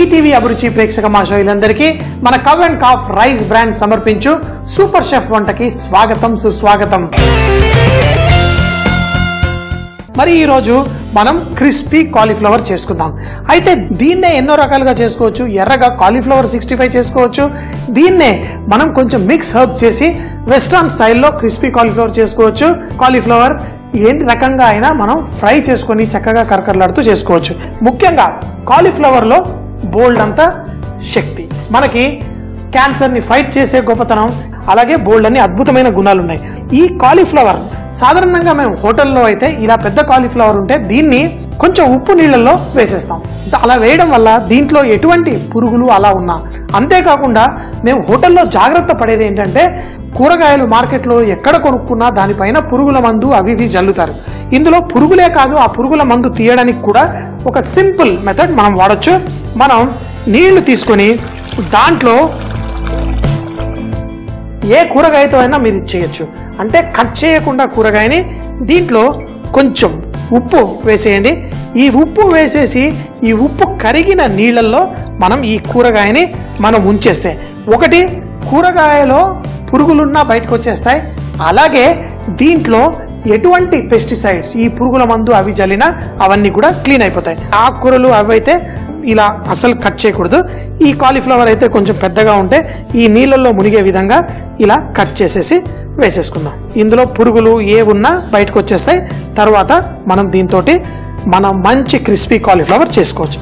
ETV అభిరుచి ప్రేక్షక మాషోయిలందరికీ మన cow and calf rice brand సమర్పించు సూపర్ షెఫ్ వంటకి స్వాగతం సుస్వాగతం మరి ఈరోజు మనం క్రిస్పీ కాలీఫ్లవర్ చేసుకుందాం అయితే దీన్నే ఎన్నో రకాలుగా చేసుకోవచ్చు ఎర్రగా కాలీఫ్లవర్ సిక్స్టీ ఫైవ్ చేసుకోవచ్చు దీన్నే మనం కొంచెం మిక్స్ హర్బ్ చేసి వెస్ట్రన్ స్టైల్లో క్రిస్పీ కాలీఫ్లవర్ చేసుకోవచ్చు కాలీఫ్లవర్ ఏ రకంగా అయినా మనం ఫ్రై చేసుకొని చక్కగా కరకరలాడుతూ చేసుకోవచ్చు ముఖ్యంగా కాలీఫ్లవర్లో బోల్డ్ అంతా శక్తి మనకి క్యాన్సర్ని ఫైట్ చేసే గొప్పతనం అలాగే బోల్డ్ అన్ని అద్భుతమైన గుణాలు ఉన్నాయి ఈ కాలీఫ్లవర్ సాధారణంగా మేము హోటల్లో అయితే ఇలా పెద్ద కాలీఫ్లవర్ ఉంటే దీన్ని కొంచెం ఉప్పు నీళ్ళల్లో వేసేస్తాం ద- అలా వేయడం వల్ల దీంట్లో ఎటువంటి పురుగులు అలా ఉన్నా అంతేకాకుండా మేము హోటల్లో జాగ్రత్త పడేది ఏంటంటే కూరగాయలు మార్కెట్లో ఎక్కడ కొనుక్కున్నా దానిపైన పురుగుల మందు అవి ఇవి జల్లుతారు ఇందులో పురుగులే కాదు ఆ పురుగుల మందు తీయడానికి కూడా ఒక సింపుల్ మెథడ్ మనం వాడచ్చు మనం నీళ్లు తీసుకొని దాంట్లో ఏ కూరగాయతో అయినా మీరు ఇది చేయొచ్చు అంటే కట్ చేయకుండా కూరగాయని దీంట్లో కొంచెం ఉప్పు వేసేయండి ఈ ఉప్పు వేసేసి ఈ ఉప్పు కరిగిన నీళ్ళల్లో మనం ఈ కూరగాయని మనం ఉంచేస్తే ఒకటి కూరగాయలో పురుగులున్నా బయటకు వచ్చేస్తాయి అలాగే దీంట్లో ఎటువంటి పెస్టిసైడ్స్ ఈ పురుగుల మందు అవి జల్లినా అవన్నీ కూడా క్లీన్ అయిపోతాయి ఆకుకూరలు అవైతే ఇలా అసలు కట్ చేయకూడదు ఈ కాలీఫ్లవర్ అయితే కొంచెం పెద్దగా ఉంటే ఈ నీళ్ళల్లో మునిగే విధంగా ఇలా కట్ చేసేసి వేసేసుకుందాం ఇందులో పురుగులు ఏ ఉన్నా బయటకు వచ్చేస్తాయి తర్వాత మనం దీంతో మనం మంచి క్రిస్పీ కాలీఫ్లవర్ చేసుకోవచ్చు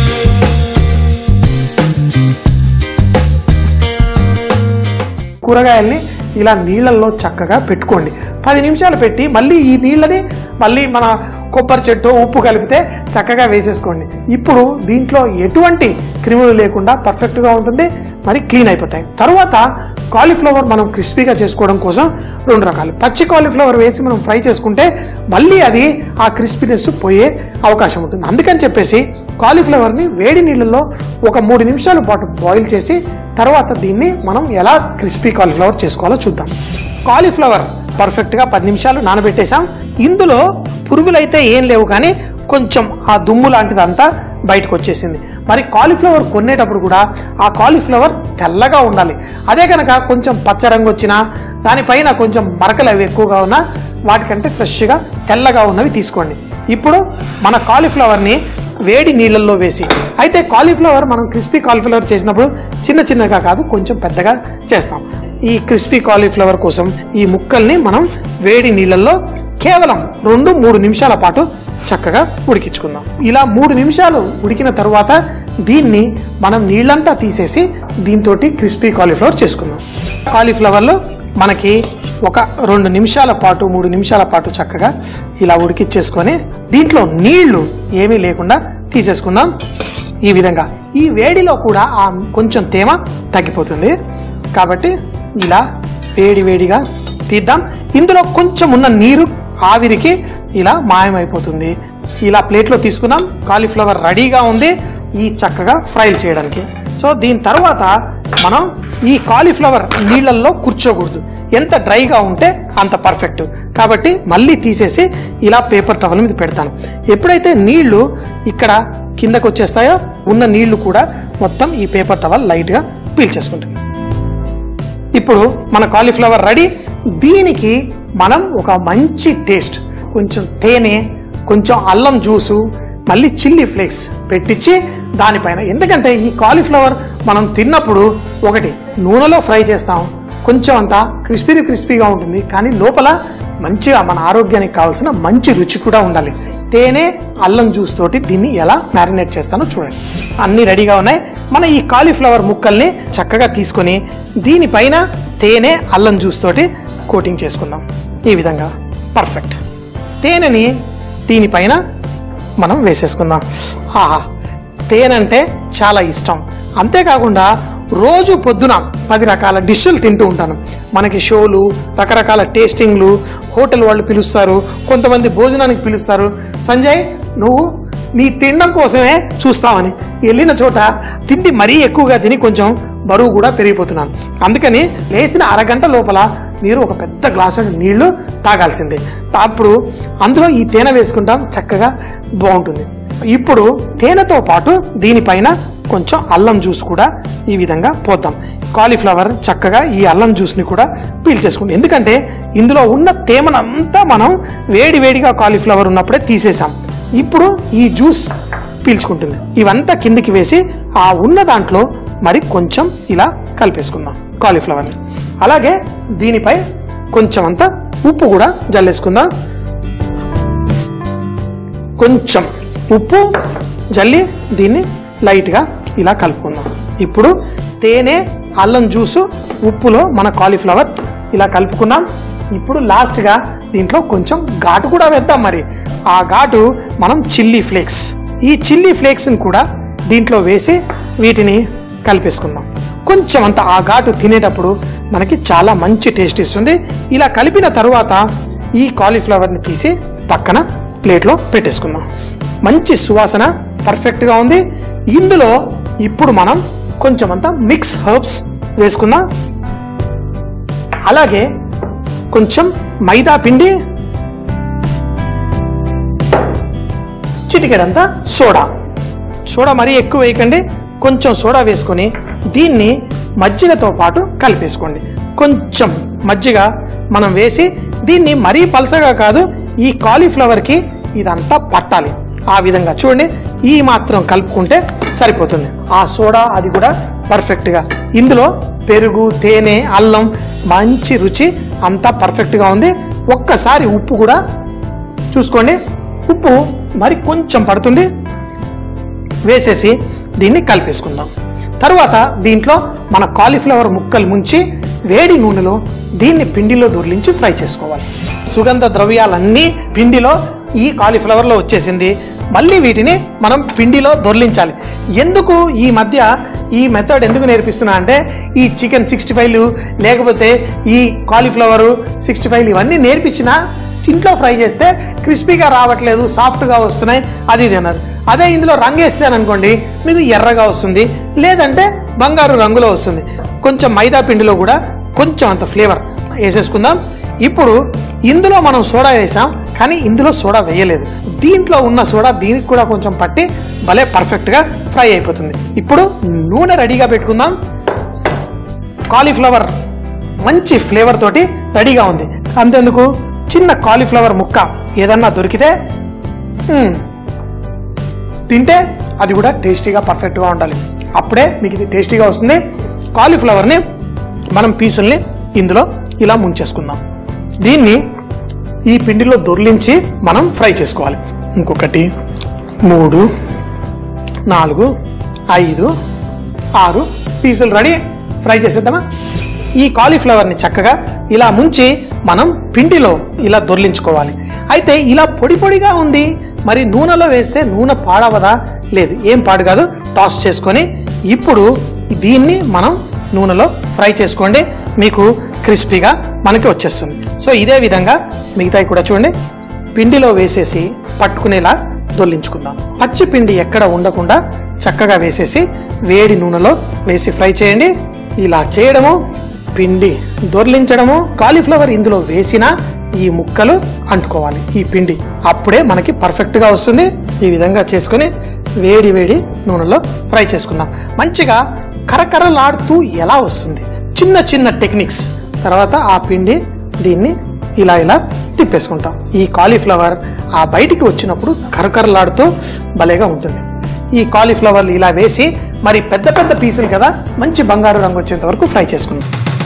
కూరగాయల్ని ఇలా నీళ్ళల్లో చక్కగా పెట్టుకోండి పది నిమిషాలు పెట్టి మళ్ళీ ఈ నీళ్ళని మళ్ళీ మన కొబ్బరి చెట్టు ఉప్పు కలిపితే చక్కగా వేసేసుకోండి ఇప్పుడు దీంట్లో ఎటువంటి క్రిములు లేకుండా పర్ఫెక్ట్గా ఉంటుంది మరి క్లీన్ అయిపోతాయి తర్వాత కాలీఫ్లవర్ మనం క్రిస్పీగా చేసుకోవడం కోసం రెండు రకాలు పచ్చి కాలీఫ్లవర్ వేసి మనం ఫ్రై చేసుకుంటే మళ్ళీ అది ఆ క్రిస్పీనెస్ పోయే అవకాశం ఉంటుంది అందుకని చెప్పేసి కాలీఫ్లవర్ని వేడి నీళ్ళల్లో ఒక మూడు నిమిషాల పాటు బాయిల్ చేసి తర్వాత దీన్ని మనం ఎలా క్రిస్పీ కాలీఫ్లవర్ చేసుకోవాలో చూద్దాం కాలీఫ్లవర్ పర్ఫెక్ట్గా పది నిమిషాలు నానబెట్టేసాం ఇందులో పురుగులైతే ఏం లేవు కానీ కొంచెం ఆ దుమ్ము లాంటిదంతా బయటకు వచ్చేసింది మరి కాలీఫ్లవర్ కొనేటప్పుడు కూడా ఆ కాలీఫ్లవర్ తెల్లగా ఉండాలి అదే కనుక కొంచెం పచ్చ రంగు వచ్చినా దానిపైన కొంచెం మరకలు అవి ఎక్కువగా ఉన్నా వాటికంటే ఫ్రెష్గా తెల్లగా ఉన్నవి తీసుకోండి ఇప్పుడు మన కాలీఫ్లవర్ని వేడి నీళ్ళల్లో వేసి అయితే కాలీఫ్లవర్ మనం క్రిస్పీ కాలీఫ్లవర్ చేసినప్పుడు చిన్న చిన్నగా కాదు కొంచెం పెద్దగా చేస్తాం ఈ క్రిస్పీ కాలీఫ్లవర్ కోసం ఈ ముక్కల్ని మనం వేడి నీళ్ళల్లో కేవలం రెండు మూడు నిమిషాల పాటు చక్కగా ఉడికించుకుందాం ఇలా మూడు నిమిషాలు ఉడికిన తర్వాత దీన్ని మనం నీళ్ళంతా తీసేసి దీంతో క్రిస్పీ కాలీఫ్లవర్ చేసుకుందాం కాలీఫ్లవర్లో మనకి ఒక రెండు నిమిషాల పాటు మూడు నిమిషాల పాటు చక్కగా ఇలా ఉడికిచ్చేసుకొని దీంట్లో నీళ్లు ఏమీ లేకుండా తీసేసుకుందాం ఈ విధంగా ఈ వేడిలో కూడా ఆ కొంచెం తేమ తగ్గిపోతుంది కాబట్టి ఇలా వేడి వేడిగా తీద్దాం ఇందులో కొంచెం ఉన్న నీరు ఆవిరికి ఇలా మాయమైపోతుంది ఇలా ప్లేట్లో తీసుకున్నాం కాలీఫ్లవర్ రెడీగా ఉంది ఈ చక్కగా ఫ్రైలు చేయడానికి సో దీని తర్వాత మనం ఈ కాలీఫ్లవర్ నీళ్ళల్లో కూర్చోకూడదు ఎంత డ్రైగా ఉంటే అంత పర్ఫెక్ట్ కాబట్టి మళ్ళీ తీసేసి ఇలా పేపర్ టవల్ మీద పెడతాను ఎప్పుడైతే నీళ్లు ఇక్కడ కిందకు వచ్చేస్తాయో ఉన్న నీళ్లు కూడా మొత్తం ఈ పేపర్ టవల్ లైట్గా పీల్చేసుకుంటుంది ఇప్పుడు మన కాలీఫ్లవర్ రెడీ దీనికి మనం ఒక మంచి టేస్ట్ కొంచెం తేనె కొంచెం అల్లం జ్యూసు మళ్ళీ చిల్లీ ఫ్లేక్స్ పెట్టించి దానిపైన ఎందుకంటే ఈ కాలీఫ్లవర్ మనం తిన్నప్పుడు ఒకటి నూనెలో ఫ్రై చేస్తాం కొంచెం అంతా క్రిస్పీ క్రిస్పీగా ఉంటుంది కానీ లోపల మంచిగా మన ఆరోగ్యానికి కావాల్సిన మంచి రుచి కూడా ఉండాలి తేనె అల్లం జ్యూస్ తోటి దీన్ని ఎలా మ్యారినేట్ చేస్తానో చూడండి అన్ని రెడీగా ఉన్నాయి మన ఈ కాలీఫ్లవర్ ముక్కల్ని చక్కగా తీసుకొని దీనిపైన తేనె అల్లం జ్యూస్ తోటి కోటింగ్ చేసుకుందాం ఈ విధంగా పర్ఫెక్ట్ తేనెని దీనిపైన మనం వేసేసుకుందాం ఆహా తేనె అంటే చాలా ఇష్టం అంతేకాకుండా రోజు పొద్దున పది రకాల డిష్లు తింటూ ఉంటాను మనకి షోలు రకరకాల టేస్టింగ్లు హోటల్ వాళ్ళు పిలుస్తారు కొంతమంది భోజనానికి పిలుస్తారు సంజయ్ నువ్వు నీ తినడం కోసమే చూస్తామని వెళ్ళిన చోట తిండి మరీ ఎక్కువగా తిని కొంచెం బరువు కూడా పెరిగిపోతున్నాను అందుకని లేచిన అరగంట లోపల మీరు ఒక పెద్ద గ్లాసు నీళ్లు తాగాల్సిందే అప్పుడు అందులో ఈ తేనె వేసుకుంటాం చక్కగా బాగుంటుంది ఇప్పుడు తేనెతో పాటు దీనిపైన కొంచెం అల్లం జ్యూస్ కూడా ఈ విధంగా పోద్దాం కాలీఫ్లవర్ చక్కగా ఈ అల్లం జ్యూస్ని కూడా పీల్చేసుకుంటాం ఎందుకంటే ఇందులో ఉన్న తేమనంతా మనం వేడి వేడిగా కాలీఫ్లవర్ ఉన్నప్పుడే తీసేసాం ఇప్పుడు ఈ జ్యూస్ పీల్చుకుంటుంది ఇవంతా కిందికి వేసి ఆ ఉన్న దాంట్లో మరి కొంచెం ఇలా కలిపేసుకుందాం కాలీఫ్లవర్ని అలాగే దీనిపై కొంచెం అంతా ఉప్పు కూడా జల్లేసుకుందాం కొంచెం ఉప్పు జల్లి దీన్ని లైట్గా ఇలా కలుపుకుందాం ఇప్పుడు తేనె అల్లం జ్యూసు ఉప్పులో మన కాలీఫ్లవర్ ఇలా కలుపుకున్నాం ఇప్పుడు లాస్ట్గా దీంట్లో కొంచెం ఘాటు కూడా వేద్దాం మరి ఆ ఘాటు మనం చిల్లీ ఫ్లేక్స్ ఈ చిల్లీ ఫ్లేక్స్ని కూడా దీంట్లో వేసి వీటిని కలిపేసుకుందాం కొంచెం అంత ఆ ఘాటు తినేటప్పుడు మనకి చాలా మంచి టేస్ట్ ఇస్తుంది ఇలా కలిపిన తరువాత ఈ కాలీఫ్లవర్ని తీసి పక్కన ప్లేట్లో పెట్టేసుకుందాం మంచి సువాసన పర్ఫెక్ట్గా ఉంది ఇందులో ఇప్పుడు మనం కొంచెం అంతా మిక్స్ హర్బ్స్ వేసుకుందాం అలాగే కొంచెం మైదా పిండి చిటికెడంతా సోడా సోడా మరీ ఎక్కువ వేయకండి కొంచెం సోడా వేసుకొని దీన్ని మజ్జిగతో పాటు కలిపేసుకోండి కొంచెం మజ్జిగ మనం వేసి దీన్ని మరీ పలసగా కాదు ఈ కాలీఫ్లవర్కి ఇదంతా పట్టాలి ఆ విధంగా చూడండి ఈ మాత్రం కలుపుకుంటే సరిపోతుంది ఆ సోడా అది కూడా పర్ఫెక్ట్గా ఇందులో పెరుగు తేనె అల్లం మంచి రుచి అంతా పర్ఫెక్ట్గా ఉంది ఒక్కసారి ఉప్పు కూడా చూసుకోండి ఉప్పు మరి కొంచెం పడుతుంది వేసేసి దీన్ని కలిపేసుకుందాం తర్వాత దీంట్లో మన కాలీఫ్లవర్ ముక్కలు ముంచి వేడి నూనెలో దీన్ని పిండిలో దొర్లించి ఫ్రై చేసుకోవాలి సుగంధ ద్రవ్యాలన్నీ పిండిలో ఈ కాలీఫ్లవర్లో వచ్చేసింది మళ్ళీ వీటిని మనం పిండిలో దొర్లించాలి ఎందుకు ఈ మధ్య ఈ మెథడ్ ఎందుకు నేర్పిస్తున్నా అంటే ఈ చికెన్ సిక్స్టీ ఫైవ్లు లేకపోతే ఈ కాలీఫ్లవరు సిక్స్టీ ఫైవ్ ఇవన్నీ నేర్పించిన ఇంట్లో ఫ్రై చేస్తే క్రిస్పీగా రావట్లేదు సాఫ్ట్గా వస్తున్నాయి అది ఇది అన్నారు అదే ఇందులో రంగు వేస్తాను అనుకోండి మీకు ఎర్రగా వస్తుంది లేదంటే బంగారు రంగులో వస్తుంది కొంచెం మైదా పిండిలో కూడా కొంచెం అంత ఫ్లేవర్ వేసేసుకుందాం ఇప్పుడు ఇందులో మనం సోడా వేసాం కానీ ఇందులో సోడా వేయలేదు దీంట్లో ఉన్న సోడా దీనికి కూడా కొంచెం పట్టి భలే పర్ఫెక్ట్గా ఫ్రై అయిపోతుంది ఇప్పుడు నూనె రెడీగా పెట్టుకుందాం కాలీఫ్లవర్ మంచి ఫ్లేవర్ తోటి రెడీగా ఉంది అంతెందుకు చిన్న కాలీఫ్లవర్ ముక్క ఏదన్నా దొరికితే మ్మ్, తింటే అది కూడా టేస్టీగా పర్ఫెక్ట్గా ఉండాలి అప్పుడే మీకు ఇది టేస్టీగా వస్తుంది కాలీఫ్లవర్ని మనం పీసుల్ని ఇందులో ఇలా ముంచేసుకుందాం దీన్ని ఈ పిండిలో దొర్లించి మనం ఫ్రై చేసుకోవాలి ఇంకొకటి మూడు నాలుగు ఐదు ఆరు పీసులు రెడీ ఫ్రై చేసేద్దామా ఈ కాలీఫ్లవర్ని చక్కగా ఇలా ముంచి మనం పిండిలో ఇలా దొర్లించుకోవాలి అయితే ఇలా పొడి పొడిగా ఉంది మరి నూనెలో వేస్తే నూనె పాడవదా లేదు ఏం పాడు కాదు టాస్ చేసుకొని ఇప్పుడు దీన్ని మనం నూనెలో ఫ్రై చేసుకోండి మీకు క్రిస్పీగా మనకి వచ్చేస్తుంది సో ఇదే విధంగా మిగతాయి కూడా చూడండి పిండిలో వేసేసి పట్టుకునేలా దొల్లించుకుందాం పచ్చి పిండి ఎక్కడ ఉండకుండా చక్కగా వేసేసి వేడి నూనెలో వేసి ఫ్రై చేయండి ఇలా చేయడము పిండి దొర్లించడము కాలీఫ్లవర్ ఇందులో వేసిన ఈ ముక్కలు అంటుకోవాలి ఈ పిండి అప్పుడే మనకి పర్ఫెక్ట్గా వస్తుంది ఈ విధంగా చేసుకొని వేడి వేడి నూనెలో ఫ్రై చేసుకుందాం మంచిగా కరకరలాడుతూ ఎలా వస్తుంది చిన్న చిన్న టెక్నిక్స్ తర్వాత ఆ పిండి దీన్ని ఇలా ఇలా తిప్పేసుకుంటాం ఈ కాలీఫ్లవర్ ఆ బయటికి వచ్చినప్పుడు కరకరలాడుతూ భలేగా ఉంటుంది ఈ కాలీఫ్లవర్ ఇలా వేసి మరి పెద్ద పెద్ద పీసులు కదా మంచి బంగారు రంగు వచ్చేంత వరకు ఫ్రై చేసుకుందాం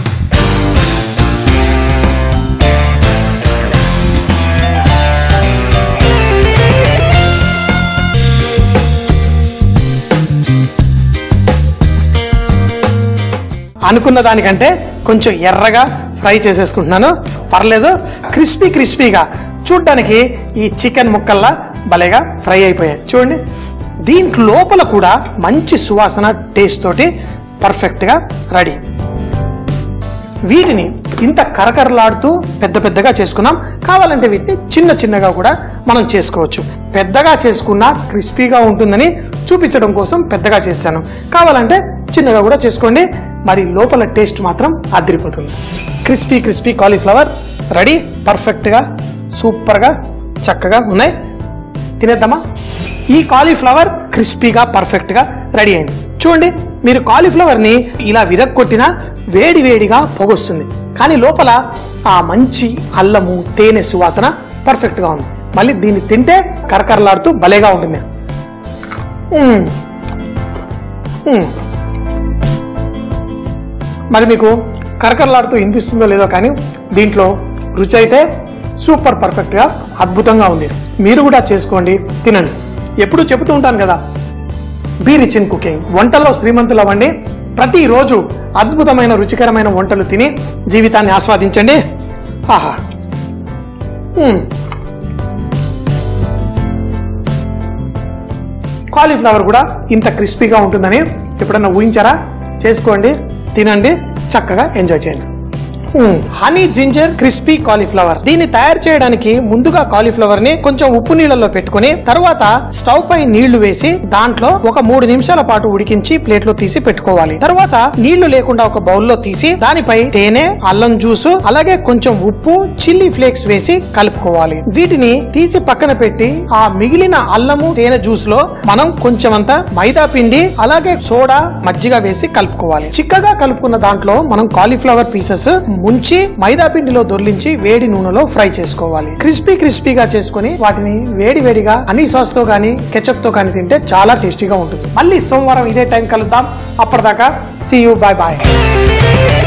అనుకున్న దానికంటే కొంచెం ఎర్రగా ఫ్రై చేసేసుకుంటున్నాను పర్లేదు క్రిస్పీ క్రిస్పీగా చూడ్డానికి ఈ చికెన్ ముక్కల్లా భలేగా ఫ్రై అయిపోయాయి చూడండి దీంట్ లోపల కూడా మంచి సువాసన టేస్ట్ తోటి పర్ఫెక్ట్గా రెడీ వీటిని ఇంత కరకరలాడుతూ పెద్ద పెద్దగా చేసుకున్నాం కావాలంటే వీటిని చిన్న చిన్నగా కూడా మనం చేసుకోవచ్చు పెద్దగా చేసుకున్నా క్రిస్పీగా ఉంటుందని చూపించడం కోసం పెద్దగా చేశాను కావాలంటే చిన్నగా కూడా చేసుకోండి మరి లోపల టేస్ట్ మాత్రం అదిరిపోతుంది క్రిస్పీ క్రిస్పీ కాలీఫ్లవర్ రెడీ పర్ఫెక్ట్గా సూపర్గా చక్కగా ఉన్నాయి తినేద్దామా ఈ కాలీఫ్లవర్ క్రిస్పీగా పర్ఫెక్ట్గా రెడీ అయింది చూడండి మీరు కాలీఫ్లవర్ని ఇలా విరక్కొట్టినా వేడి వేడిగా పొగొస్తుంది కానీ లోపల ఆ మంచి అల్లము తేనె సువాసన పర్ఫెక్ట్గా ఉంది మళ్ళీ దీన్ని తింటే కరకరలాడుతూ భలేగా ఉంటుంది మ్మ్. మ్మ్. మరి మీకు కరకరలాడుతూ వినిపిస్తుందో లేదో కానీ దీంట్లో రుచి అయితే సూపర్ పర్ఫెక్ట్గా అద్భుతంగా ఉంది మీరు కూడా చేసుకోండి తినండి ఎప్పుడు చెబుతూ ఉంటాను కదా బీ రిచ్ ఇన్ కుకింగ్ వంటల్లో శ్రీమంతులు అవ్వండి ప్రతిరోజు అద్భుతమైన రుచికరమైన వంటలు తిని జీవితాన్ని ఆస్వాదించండి ఆహా మ్మ్. కాలీఫ్లవర్ కూడా ఇంత క్రిస్పీగా ఉంటుందని ఎప్పుడన్నా ఊహించారా చేసుకోండి తినండి చక్కగా ఎంజాయ్ చేయండి హనీ జింజర్ క్రిస్పీ కాలీఫ్లవర్ దీన్ని తయారు చేయడానికి ముందుగా కాలీఫ్లవర్ ని కొంచెం ఉప్పు నీళ్ళలో పెట్టుకుని తర్వాత స్టవ్ పై నీళ్లు వేసి దాంట్లో ఒక మూడు నిమిషాల పాటు ఉడికించి ప్లేట్ లో తీసి పెట్టుకోవాలి తర్వాత నీళ్లు లేకుండా ఒక బౌల్లో తీసి దానిపై తేనె అల్లం జ్యూసు అలాగే కొంచెం ఉప్పు చిల్లీ ఫ్లేక్స్ వేసి కలుపుకోవాలి వీటిని తీసి పక్కన పెట్టి ఆ మిగిలిన అల్లము తేనె జ్యూస్ లో మనం కొంచెం అంతా మైదా పిండి అలాగే సోడా మజ్జిగ వేసి కలుపుకోవాలి చిక్కగా కలుపుకున్న దాంట్లో మనం కాలీఫ్లవర్ పీసెస్ ముంచి మైదా పిండిలో దొర్లించి వేడి నూనెలో ఫ్రై చేసుకోవాలి క్రిస్పీ క్రిస్పీగా చేసుకొని వాటిని వేడి వేడిగా హనీ సాస్ తో కానీ కెచప్ తో కానీ తింటే చాలా టేస్టీగా ఉంటుంది మళ్ళీ సోమవారం ఇదే టైం కలుద్దాం అప్పటిదాకా సీ యూ బాయ్ బాయ్